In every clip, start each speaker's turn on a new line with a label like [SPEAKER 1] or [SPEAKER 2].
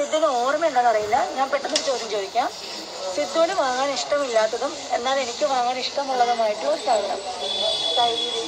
[SPEAKER 1] സിദ്ധുവിന് ഓർമ്മയുണ്ടെന്ന് അറിയില്ല ഞാൻ പെട്ടെന്ന് ഒരു ചോദ്യം ചോദിക്കാം സിദ്ധുവിന് വാങ്ങാൻ ഇഷ്ടമില്ലാത്തതും എന്നാൽ എനിക്ക് വാങ്ങാൻ ഇഷ്ടമുള്ളതുമായിട്ടുള്ള ഒരു സാധനം തൈര്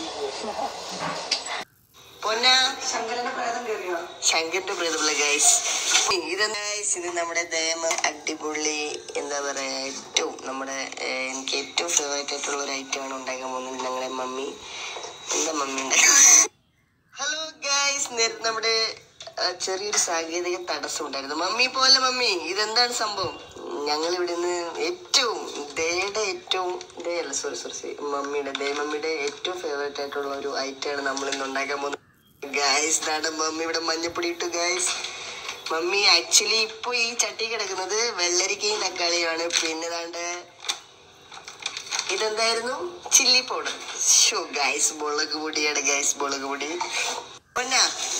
[SPEAKER 2] പൊന്ന
[SPEAKER 1] ശങ്കരന്റെ പ്രേതം കയറിയോ
[SPEAKER 2] ശങ്കറിന്റെ പ്രതിഫല ഗൈസ് ഇതെന്താ ഗൈസ് ഇത് നമ്മുടെ ദേമ അടിപൊളി എന്താ പറയാ ഏറ്റവും നമ്മുടെ ഏഹ്, എനിക്ക് ഏറ്റവും ഫേവറേറ്റ് ആയിട്ടുള്ള ഒരു ഐറ്റം ആണ് ഉണ്ടാക്കാൻ പോകുന്നത് ഞങ്ങളെ മമ്മി എന്താ മമ്മി ഉണ്ടാക്കാൻ ഹലോ ഗൈസ് നേരത്തെ നമ്മുടെ ആ, ചെറിയൊരു സാങ്കേതിക തടസ്സം ഉണ്ടായിരുന്നു മമ്മി പോലെ മമ്മി ഇതെന്താണ് സംഭവം ഞങ്ങൾ ഇവിടെ നിന്ന് ഏറ്റവും ദയുടെ ഏറ്റവും ദേ അല്ല സോറി സോറി സോറി മമ്മിയുടെ ദേ മമ്മിയുടെ ഏറ്റവും ഫേവറേറ്റ് ആയിട്ടുള്ള ഒരു ഐറ്റമാണ് നമ്മൾ ഇന്ന് ഉണ്ടാക്കാൻ പോകുന്നത് ഗൈസ് ഇതാണ് മമ്മി ഇവിടെ മഞ്ഞപ്പൊടി ഇട്ടു ഗൈസ് മമ്മി ആക്ച്വലി ഇപ്പൊ ഈ ചട്ടി കിടക്കുന്നത് വെള്ളരിക്കയും തക്കാളിയുമാണ് പിന്നെ ദാണ്ട് ഇതെന്തായിരുന്നു ചില്ലി പൗഡർ ഷോ ഗൈസ് മുളക് പൊടിയാണ് ഗൈസ് മുളക് പൊടി പൊന്ന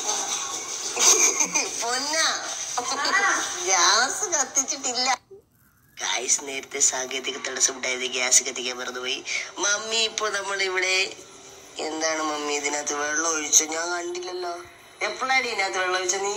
[SPEAKER 2] പൊന്ന ഗ്യാസ് കത്തിച്ചിട്ടില്ല ഗൈസ് നേരത്തെ സാങ്കേതിക തടസ്സം ഉണ്ടായത് ഗ്യാസ് കത്തിക്കാൻ മറന്നുപോയി മമ്മി ഇപ്പൊ നമ്മൾ ഇവിടെ എന്താണ് മമ്മി ഇതിനകത്ത് വെള്ളം ഒഴിച്ചു ഞാൻ കണ്ടില്ലല്ലോ എപ്പോഴാണ് ഇതിനകത്ത് വെള്ളം ഒഴിച്ച നീ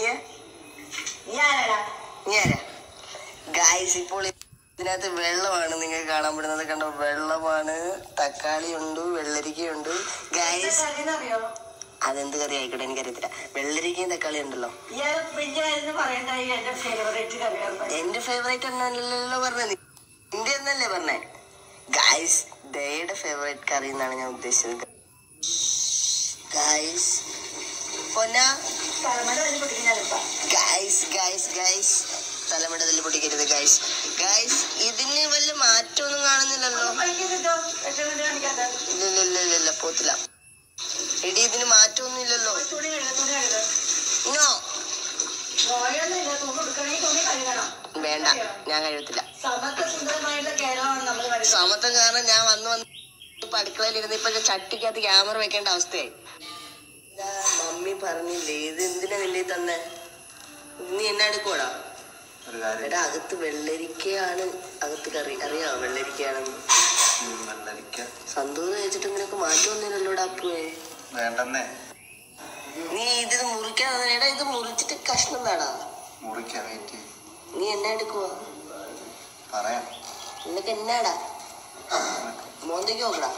[SPEAKER 2] ഞാനാ ഗൈസ് ഇപ്പോൾ ഇതിനകത്ത് വെള്ളമാണ് നിങ്ങൾക്ക് കാണാൻ പറ്റുന്നത് കണ്ടോ വെള്ളമാണ് തക്കാളി ഉണ്ട് വെള്ളരിക്കയുണ്ട് ഗൈസ്
[SPEAKER 1] അറിയോ
[SPEAKER 2] അതെന്ത് കറി ആയിക്കോട്ടെ എനിക്കറിയത്തില്ല വെള്ളരിക്കയും തക്കാളി ഉണ്ടല്ലോ
[SPEAKER 1] ഇയാൾ പിന്നെ പറയണ്ടായി എന്റെ ഫേവറേറ്റ് കറിയാണ്
[SPEAKER 2] എന്റെ ഫേവറേറ്റ് എന്നല്ലല്ലോ പറഞ്ഞത് നിന്റെ എന്നല്ലേ പറഞ്ഞേ ഗൈസ് ദയുടെ ഫേവറേറ്റ് കറി എന്നാണ് ഞാൻ ഉദ്ദേശിച്ചത് ഗൈസ് പൊന്ന
[SPEAKER 1] തലമുറ അതിന് പൊട്ടിക്കുന്നില്ല
[SPEAKER 2] ഗൈസ് ഗൈസ് ഗൈസ് തലമുട തല്ലി പൊട്ടിക്കരുത് ഗൈസ് ഗൈസ് ഇതിന് വല്ല മാറ്റമൊന്നും കാണുന്നില്ലല്ലോ ഇല്ല ഇല്ല ഇല്ല ഇല്ല ഇല്ല പോത്തില്ല എടി ഇതിന് മാറ്റമൊന്നും ഇല്ലല്ലോ
[SPEAKER 1] തുണി കഴുക തുണി കഴുക
[SPEAKER 2] നോ
[SPEAKER 1] നോയൊന്നുമില്ല തുണി എടുക്കണമെങ്കിൽ തുണി കഴുകണം
[SPEAKER 2] വേണ്ട ഞാൻ കഴിയത്തില്ല
[SPEAKER 1] സമത്വ സുന്ദരമായിട്ടുള്ള കേരളമാണ് നമ്മൾ കരുതുന്നത്
[SPEAKER 2] സമത്വം കാരണം ഞാൻ വന്ന് വന്ന് ഇപ്പൊ അടുക്കളയിലിരുന്ന് ഇപ്പൊ ചട്ടിക്കകത്ത് ക്യാമറ വെക്കേണ്ട അവസ്ഥയായി ഇതാ മമ്മി പറഞ്ഞില്ലേ ഇത് എന്തിനാ നിന്റെ കയ്യിൽ തന്നെ നീ എന്നെ എടുക്കൂടാ
[SPEAKER 3] ഒരു കാര്യം
[SPEAKER 2] എടാ അകത്ത് വെള്ളരിക്കയാണ് അകത്ത് കറി അറിയാമോ വെള്ളരിക്കയാണെന്ന്
[SPEAKER 3] ഉം, വെള്ളരിക്ക
[SPEAKER 2] സന്തോഷം കഴിച്ചിട്ട് നിനക്ക് മാറ്റമൊന്നുമില്ലല്ലോടാ അപ്പുവേ
[SPEAKER 3] വേണ്ടെന്നേ
[SPEAKER 2] നീ ഇത് മുറിക്കാതെ എടാ ഇത് മുറിച്ചിട്ട് കഷ്ണം വേടാ
[SPEAKER 3] മുറിക്കാൻ വെയിറ്റ്
[SPEAKER 2] നീ എന്നെ എടുക്കുവാ
[SPEAKER 3] പറയാം
[SPEAKER 2] നിനക്ക് എന്നാടാ മോന്തയ്ക്ക് നോക്കടാ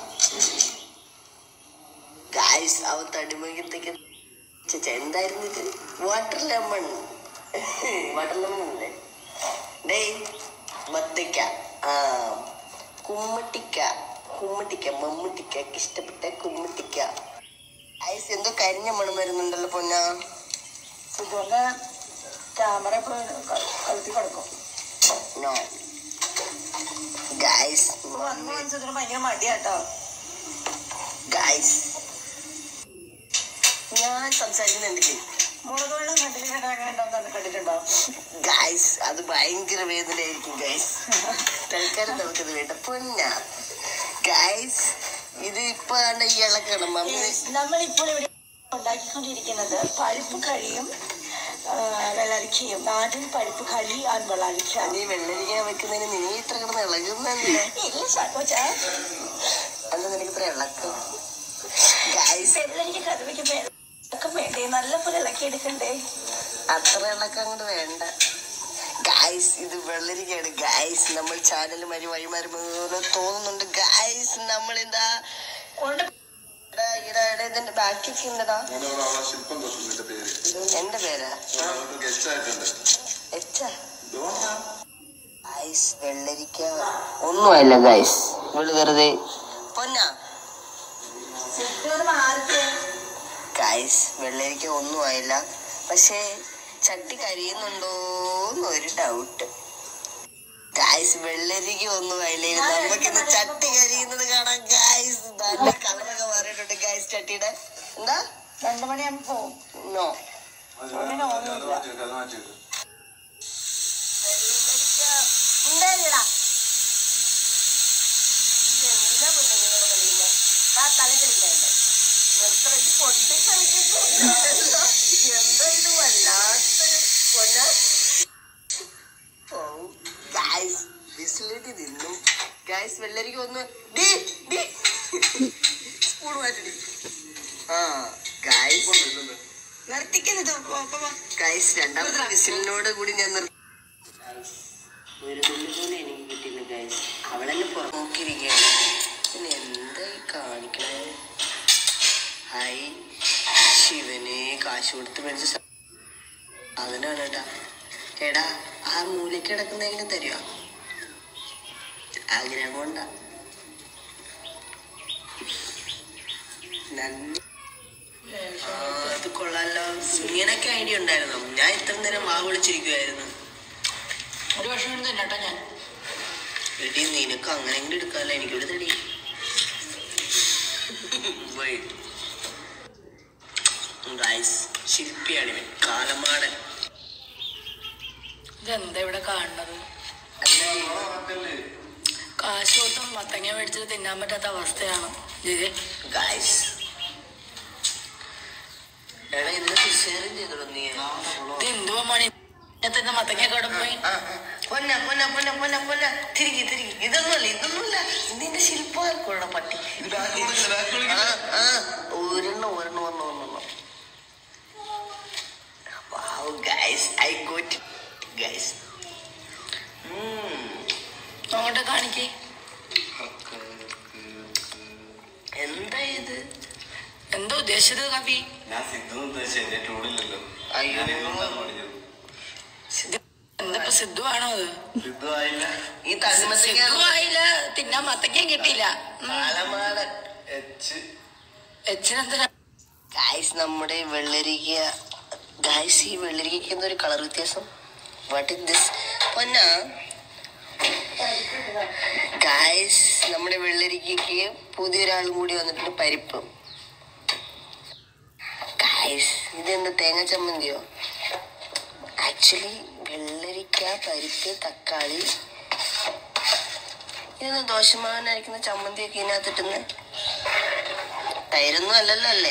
[SPEAKER 2] ഗായ്സ് അവൻ തടിമകത്തേക്ക് ചേച്ചാ എന്തായിരുന്നു ഇത് വാട്ടർ ലെമൺ വാട്ടർ ലെമൺ അല്ലേ ഡേയ് ബത്തയ്ക്ക ആ കുമ്മട്ടിക്ക കുമ്മട്ടിക്ക മമ്മൂട്ടിക്ക് ഇഷ്ടപ്പെട്ട കുമ്മട്ടിക്ക ഐസ് എന്തോ കരിഞ്ഞ മണം വരുന്നുണ്ടല്ലോ പൊന്ന
[SPEAKER 1] ഇതുകൊണ്ട് ക്യാമറ ഇപ്പൊ കഴുത്തി കൊടുക്കും
[SPEAKER 2] നോ ഗായ്സ്
[SPEAKER 1] വന്നു മനസ്സിന് ഭയങ്കര മടിയാട്ടോ
[SPEAKER 2] ഗായ്സ് ഞാൻ സംസാരിക്കുന്നുണ്ടെങ്കിൽ
[SPEAKER 1] മുളക് വെള്ളം കണ്ടിട്ട് കണ്ടാന്ന് കണ്ടിട്ടുണ്ടോ
[SPEAKER 2] ഗായ്സ് അത് ഭയങ്കര വേദനയായിരിക്കും ഗായ്സ് തൽക്കാലം നമുക്കത് വേണ്ട പൊന്ന ഗായ്സ് ഇത് ഇപ്പൊ ആണ് ഈ ഇളക്കണം മമ്മി
[SPEAKER 1] നമ്മൾ ഇപ്പോൾ ഇവിടെ ഉണ്ടാക്കിക്കൊണ്ടിരിക്കുന്നത് പരിപ്പ് കഴിയും ആ, വെള്ളരിക്കയും നാടൻ പരിപ്പ് കളി ആൻ വെള്ളരിക്ക
[SPEAKER 2] നീ വെള്ളരിക്കാൻ വെക്കുന്നതിന് നീ ഇത്ര കിടന്ന് ഇളകുന്നല്ലേ
[SPEAKER 1] ഇല്ല ചാക്കോച്ച
[SPEAKER 2] എന്താ നിനക്ക് ഇത്ര ഇളക്കം ഗായ്സ്
[SPEAKER 1] വെള്ളരിക്ക കറി വയ്ക്കുമ്പോ ഇളക്കം വേണ്ടേ നല്ലപോലെ ഇളക്കി എടുക്കണ്ടേ
[SPEAKER 2] അത്ര ഇളക്കം അങ്ങോട്ട് വേണ്ട ഗായ്സ് ഇത് വെള്ളരിക്കയാണ് ഗായ്സ് നമ്മൾ ചാനൽ വഴി വഴിമാറുമ്പോൾ തോന്നുന്നുണ്ട് ഗായ്സ് നമ്മൾ എന്താ
[SPEAKER 1] കൊണ്ട്
[SPEAKER 2] ഇതിന്റെ ബാക്കിയൊക്കെ ഉണ്ടടാ
[SPEAKER 3] ശില്പം തൊട്ടു നിന്റെ പേര്
[SPEAKER 2] എന്റെ പേരാ
[SPEAKER 3] ഗസ്റ്റ് ആയിട്ടുണ്ട്
[SPEAKER 2] എച്ചാ ഗൈസ് വെള്ളരിക്ക ഒന്നുമല്ല ഗൈസ് ഇവള് വെറുതെ പൊന്ന ഗൈസ് വെള്ളരിക്ക ഒന്നും ആയില്ല പക്ഷേ ചട്ടി കരിയുന്നുണ്ടോന്ന് ഒരു ഡൗട്ട് ഗൈസ് വെള്ളരിക്ക ഒന്നും ആയില്ല നമുക്കിന്ന് ചട്ടി കരിയുന്നത് കാണാം ഗൈസ് നല്ല കളറൊക്കെ മാറിയിട്ടുണ്ട് ഗൈസ് ചട്ടിയുടെ എന്താ
[SPEAKER 1] രണ്ടു മണിയാകുമ്പോ പോവും
[SPEAKER 2] നോ
[SPEAKER 1] അങ്ങനെ ഓർമ്മയില്ല
[SPEAKER 2] ഉണ്ടായില്ലടാ എന്തിനാ പൊന്നെ ഇങ്ങനെ കളിക്കുന്നെ? ആ തലക്കലുണ്ടായില്ലേ? എത്ര ഇത് പൊട്ടിത്തെറിച്ചിട്ടുണ്ടല്ലോ. എന്താ ഇത് വല്ലാത്തൊരു പൊന്ന? ഓ, guys, വിസിലിട്ട് നിന്നു ഗായ്സ് വെള്ളരിക്ക ഒന്ന് ഡി ഡി സ്പൂൺ മാറ്റടി ആ ഗായ്സ് നിർത്തിക്കുന്നത് ഗൈസ് രണ്ടാമത്തെ വിസിലിനോട് കൂടി ഞാൻ നിർത്തി Guys, ഒരു തുള്ളി പോലും എനിക്ക് കിട്ടിയില്ല ഗൈസ് അവളെന്നെ പുറം നോക്കിയിരിക്കുകയാണ് പിന്നെ എന്തായി കാണിക്കണേ ഹായ് ശിവന് കാശ് കൊടുത്ത് മേടിച്ച സ- അതിനാണ് കേട്ടാ എടാ ആ മൂലയ്ക്ക് കിടക്കുന്നെങ്കിലും തരുക ആഗ്രഹം കൊണ്ടാ നന്ദി ആ, അത് കൊള്ളാലോ ഇങ്ങനൊക്കെ ഐഡിയ ഉണ്ടായിരുന്നു ഞാൻ ഇത്ര നേരം വാ വിളിച്ചിരിക്കുവായിരുന്നു
[SPEAKER 1] ഒരു വർഷം കൊണ്ട് തന്നെ കേട്ടോ ഞാൻ
[SPEAKER 2] എടി നിനക്ക് അങ്ങനെങ്കിലും എടുക്കാമല്ലോ എനിക്കിവിടെ തടി ഗൈസ് ശില്പിയാണ് ഇവൻ കാലമാടൻ
[SPEAKER 1] ഇതെന്താ ഇവിടെ കാണുന്നത് കാശ് കൊടുത്തും മത്തങ്ങ മേടിച്ചത് തിന്നാൻ പറ്റാത്ത അവസ്ഥയാണ് ഇത്
[SPEAKER 2] ഗൈസ് എടാ ഇന്ന് ഷെയറും ചെയ്തോ നീ
[SPEAKER 1] ഇത് എന്തുവാ മണി തന്നെ മത്തങ്ങ അവിടെ പോയി
[SPEAKER 2] ആ, പൊന്ന പൊന്ന പൊന്ന പൊന്ന പൊന്ന തിരികെ തിരികെ ഇതൊന്നുമല്ല ഇതൊന്നുമല്ല ഇതിന്റെ ശില്പമാർക്കുള്ള പട്ടി ആ, ആ, ഒരെണ്ണം ഒരെണ്ണം ഒരെണ്ണം ഒരെണ്ണം wow guys I got guys
[SPEAKER 1] അങ്ങോട്ട് കാണിക്കേ
[SPEAKER 2] എന്താ ഇത്
[SPEAKER 1] എന്താ ഉദ്ദേശിച്ചത് കവി
[SPEAKER 3] ഞാൻ സിദ്ധു ഉദ്ദേശിച്ച എന്റെ ടൂണില്ലല്ലോ
[SPEAKER 2] അയ്യോ.
[SPEAKER 1] ഇത് എന്താ ഇപ്പൊ സിദ്ധു ആണോ അത്
[SPEAKER 3] സിദ്ധു ആയില്ല
[SPEAKER 2] ഈ തണ്ണിമത്തങ്ങ
[SPEAKER 1] സിദ്ധു ആയില്ല തിന്നാൻ മത്തങ്ങ കിട്ടിയില്ല
[SPEAKER 2] കാലമാടൻ
[SPEAKER 3] എച്ച്
[SPEAKER 1] എച്ചിനെന്തിനാ
[SPEAKER 2] ഗൈസ് നമ്മുടെ വെള്ളരിക്ക ഗൈസ് ഈ വെള്ളരിക്കയ്ക്ക് എന്താ ഒരു കളർ വ്യത്യാസം വാട്ട് ഇസ് ദിസ് പൊന്ന ഗൈസ് നമ്മുടെ വെള്ളരിക്കയ്ക്ക് പുതിയൊരാളും കൂടി വന്നിട്ടുണ്ട് പരിപ്പ് ഗൈസ് ഇതെന്താ തേങ്ങ ചമ്മന്തിയോ ആക്ച്വലി വെള്ളരിക്ക പരിപ്പ് തക്കാളി ഇതെന്താ ദോശമാവനരിക്കുന്ന ചമ്മന്തിയൊക്കെ ഇതിനകത്തിട്ടുന്നത് തൈരൊന്നും അല്ലല്ലോ അല്ലേ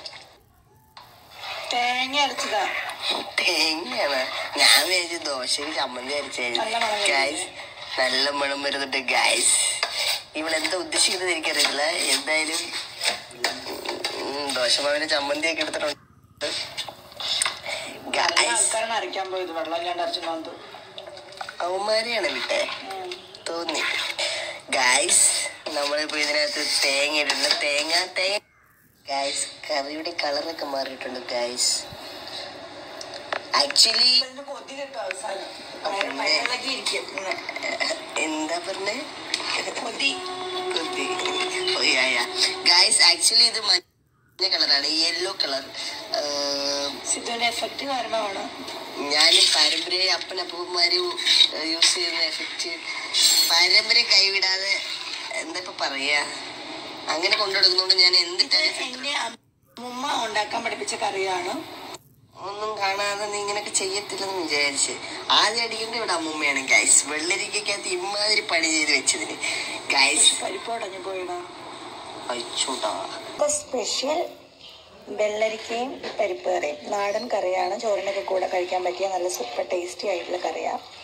[SPEAKER 1] തേങ്ങ അരച്ചതാ
[SPEAKER 2] തേങ്ങയാണ് ഞാൻ വിചാരിച്ചു ദോശയ്ക്ക് ചമ്മന്തി അരച്ചായിരുന്നു
[SPEAKER 1] നല്ല മണം വരുന്നുണ്ട്.
[SPEAKER 2] ഗൈസ് നല്ല മണം വരുന്നുണ്ട് ഗൈസ് ഇവളെന്താ ഉദ്ദേശിക്കുന്നത് എനിക്കറിയില്ല എന്തായാലും ഉം, ദോശമാവിന് ചമ്മന്തി ഒക്കെ എടുത്തിട്ടുണ്ട് ഗൈസ്
[SPEAKER 1] ആൾക്കാരാണ് അരയ്ക്കാൻ പോയത് വെള്ളം ഇല്ലാണ്ട് അരച്ചു
[SPEAKER 2] അവന്മാരെയാണ് വിട്ടെ തോന്നി ഗൈസ് നമ്മളിപ്പോ ഇതിനകത്ത് തേങ്ങ ഇടുന്നുണ്ട് തേങ്ങ തേങ്ങ ഗൈസ് കറിയുടെ കളറൊക്കെ മാറിയിട്ടുണ്ട് ഗൈസ് ആക്ച്വലി
[SPEAKER 1] കൊതി കിട്ടും അവസാനം
[SPEAKER 2] പിന്നെ?
[SPEAKER 1] വയറിളക്കി ഇരിക്കും ഇങ്ങനെ.
[SPEAKER 2] എന്താ പറഞ്ഞേ
[SPEAKER 1] കൊതി
[SPEAKER 2] കൊതി ഗൈസ് ആക്ച്വലി ഇത് മഞ്ഞ കളറാണ് യെല്ലോ കളർ
[SPEAKER 1] സിദ്ധുവിന്റെ എഫക്റ്റ് കാരണമാണ്
[SPEAKER 2] ഞാൻ പാരമ്പര്യ അപ്പനപ്പന്മാര് യൂസ് ചെയ്യുന്ന എഫക്റ്റ് പാരമ്പര്യം കൈവിടാതെ എന്താ ഇപ്പൊ പറയാ അങ്ങനെ കൊണ്ടുനടക്കുന്നോണ്ട് ഞാൻ എന്തിട്ടാലും
[SPEAKER 1] എന്റെ അമ്മ ഉണ്ടാക്കാൻ പഠിപ്പിച്ച കറിയാണ്
[SPEAKER 2] ഒന്നും കാണാതെ നീ ഇങ്ങനെയൊക്കെ ചെയ്യത്തില്ലെന്ന് വിചാരിച്ച് ആദ്യം അടിക്കേണ്ട ഇവിടെ അമ്മൂമ്മയാണ് ഗൈസ് വെള്ളരിക്കകത്ത് ഇമാതിരി പണി ചെയ്ത് വെച്ചതിന് ഗൈസ്
[SPEAKER 1] പരിപ്പ് ഉടഞ്ഞു പോയിടാ
[SPEAKER 2] അയച്ചോട്ടാ
[SPEAKER 1] സ്പെഷ്യൽ വെള്ളരിക്കയും പരിപ്പ് കറിയും നാടൻ കറിയാണ് ചോറിനൊക്കെ കൂടെ കഴിക്കാൻ പറ്റിയ നല്ല സൂപ്പർ ടേസ്റ്റി ആയിട്ടുള്ള കറിയാണ്